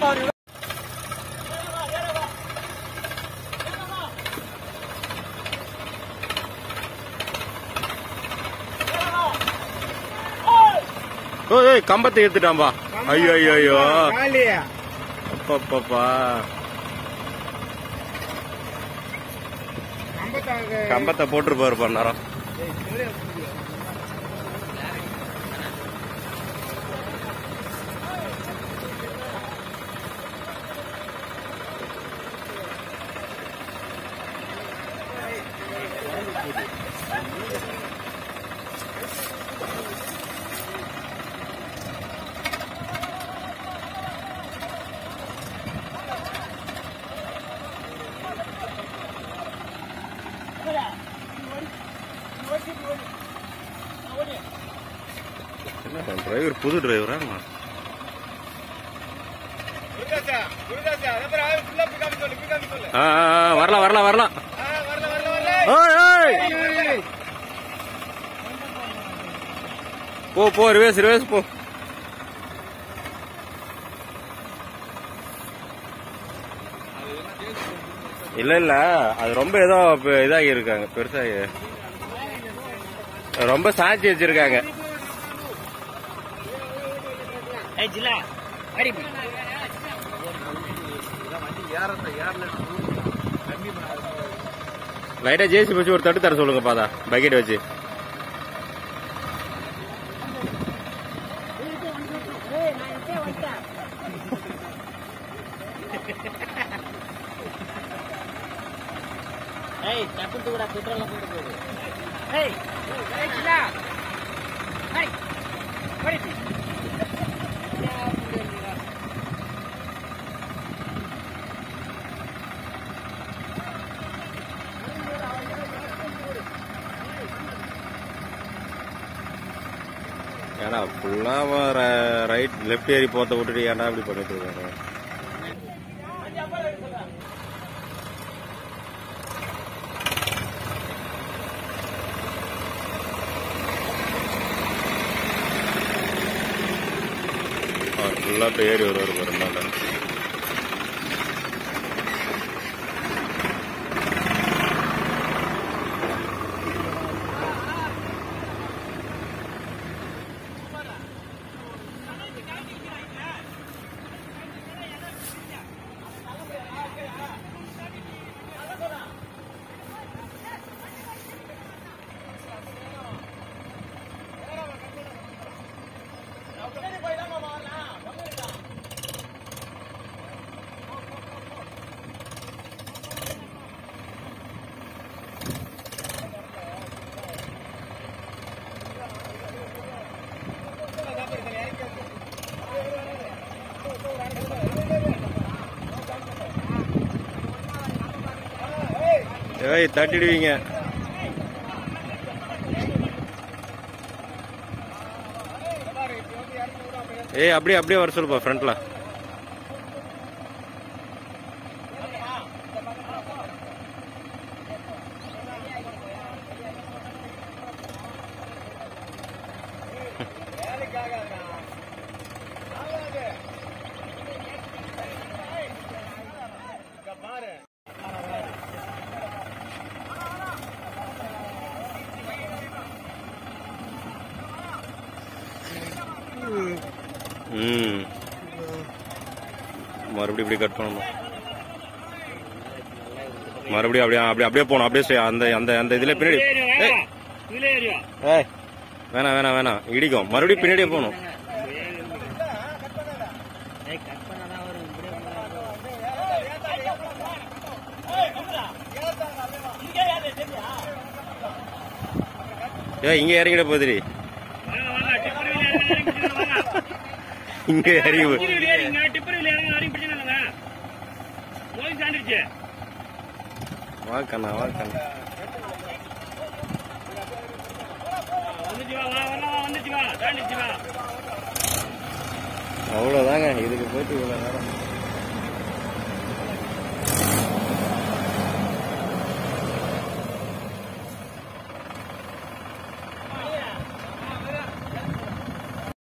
ஓய், ஏய் கம்பத்தை எடுத்துட்டான்பா ஐயோ ஐயோ ஐயோ காலியா அப்பப்பப்பா கம்பத்தாக கம்பத்தை போட்டுருப்பாரு பண்ணாரம் என்ன டிரைவர் புது டிரைவரா குருதாசா குருதாசா அப்புறம் ஆளு ஃபுல்லா பிக்காம சொல்லு பிக்காம சொல்லு ஆ ஆ, ஆ, வரலாம் வரலாம் வரலாம் ஆ வரல வரல வரல ஓய், ஓய். போ போ ரிவேஸ் ரிவேஸ் போ இல்ல இல்ல அது ரொம்ப ஏதோ பெ- இதாகி இருக்காங்க பெருசாகி ரொம்ப சாட்சி வச்சிருக்காங்க ஏய் ஜில்லா அடி லைட்டா ஜேசி வச்சு ஒரு தட்டு தர சொல்லுங்க பாதா பக்கெட் வச்சு ஏய் டப்புன்னு கூட பெட்ரோல் போட்டு போகுது ஏய் ஏய் ஜில்லா ஏய் அடி ஏன்னா ஃபுல்லா ரைட் லெஃப்ட் ஏறி போத்த விட்டுட்டு ஏன்டா இப்படி பண்ணிட்டு இருக்காங்க ஃபுல்லா இப்போ ஏறி வருவார் பெருமாள் ஏய் தட்டிடுவீங்க ஏய் அப்படியே அப்படியே வர சொல்லுப்பா ஃப்ரண்ட்ல ம் மறுபடியும் இப்படி கட் பண்ணணும் மறுபடியும் அப்படியே அப்படியே அப்படியே போகணும் அப்படியே செய். அந்த அந்த அந்த இதுல பின்னாடி ஏய், இதுல ஏரியா ஏய் வேணாம் வேணாம் வேணாம் இடிக்கும் மறுபடியும் பின்னாடியே போகணும் ஏய் கட் பண்ணாதான் வரும் இப்படியே போனா ஏய் இங்க இறங்கிட போதுரி வாங்க வாங்க டிப்பர் வீல் இறங்கி வாங்க இங்க இறங்கி போ- டிப்பர் வீல் ஏறிங்க டிப்பர் வீல் இறங்கி வரையும் பிடிச்சிக்கலாங்க போய் தாண்டிடுச்சு வா கண்ணா வா கண்ணா வந்துச்சு வா வா வரலாம் வா வந்துச்சு வா தாண்டிச்சு வா அவ்வளவுதாங்க இதுக்கு போயிட்டு இவ்வளவு நேரம்